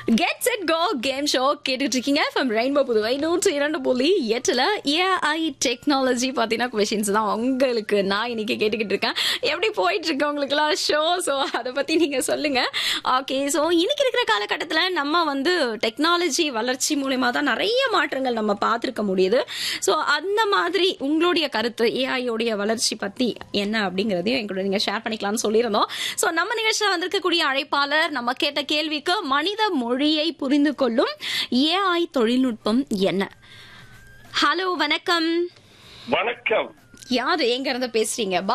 get set go game show கேட்டுட்டு இருக்கீங்க from rainbow Puduvai நூற்றி இரண்டு புள்ளி எட்டுல ஏஐ டெக்னாலஜி பார்த்தீங்கன்னா கொஷின்ஸ் தான் உங்களுக்கு நான் இன்னைக்கு கேட்டுக்கிட்டு இருக்கேன் எப்படி போயிட்டு இருக்கு உங்களுக்குலாம் ஷோ ஸோ அதை பத்தி நீங்க சொல்லுங்க ஓகே ஸோ இன்னைக்கு இருக்கிற காலகட்டத்தில் நம்ம வந்து டெக்னாலஜி வளர்ச்சி மூலயமா தான் நிறைய மாற்றங்கள் நம்ம பார்த்துருக்க முடியுது ஸோ அந்த மாதிரி உங்களுடைய கருத்து ஏஐயோடைய வளர்ச்சி பத்தி என்ன அப்படிங்கிறதையும் எங்களோட நீங்க ஷேர் பண்ணிக்கலாம்னு சொல்லியிருந்தோம் ஸோ நம்ம நிகழ்ச்சியில் வந்திருக்கக்கூடிய அழைப்பாளர் நம்ம கேட்ட கேள்விக்கு மனித மொழியை புரிந்து கொள்ளும் ஏஐ தொழில்நுட்பம் என்ன ஹலோ வணக்கம் வணக்கம் யாரு எங்க இருந்து பேசுறீங்க